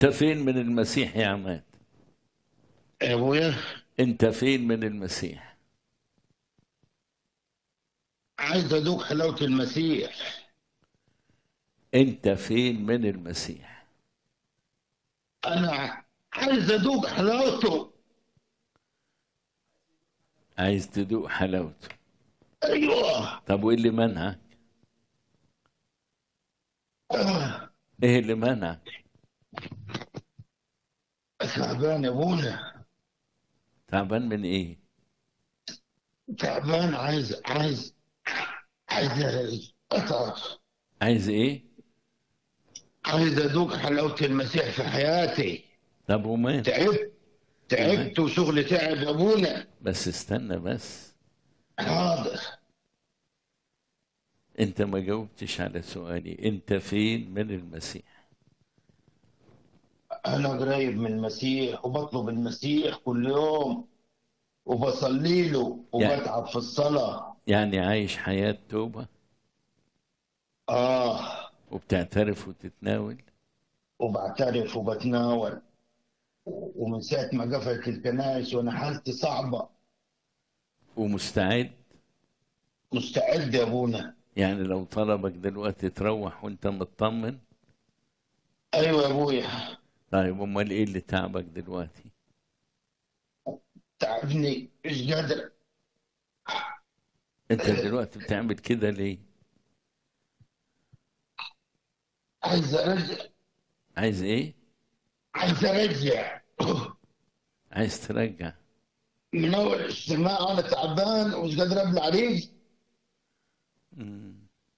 انت فين من المسيح يا عماد يا ابويا انت فين من المسيح عايز ادوق حلاوه المسيح انت فين من المسيح انا عايز ادوق حلاوته عايز تدوق حلاوته ايوه طب وايه اللي منعك آه. ايه اللي منعك تعبان يا ابويا تعبان من ايه تعبان عايز عايز عايز اتعب عايز ايه عايز ادوق حلاوه المسيح في حياتي طب ومال تعبت تعبت وشغلي تعب يا ابونا بس استنى بس حاضر انت ما جاوبتش على سؤالي انت فين من المسيح انا قريب من المسيح وبطلب المسيح كل يوم وبصلي له وبتعب في الصلاه يعني عايش حياة توبة اه وبتعترف وتتناول وبعترف وبتناول ومن ساعة ما قفلت الكنائس وأنا حالتي صعبة ومستعد مستعد يا أبونا يعني لو طلبك دلوقتي تروح وانت مطمن أيوة يا أبويا طيب امال ايه اللي تعبك دلوقتي تعبني مش قادر انت دلوقتي بتعمل كده ليه عايز أرجع عايز ايه عايز أرجع عايز ترجع من أول اجتماع أنا تعبان ومش قادر أبلع ريقي مم.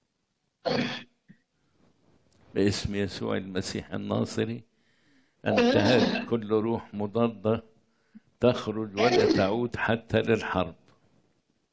باسم يسوع المسيح الناصري انتهت كل روح مضادة تخرج ولا تعود حتى للحرب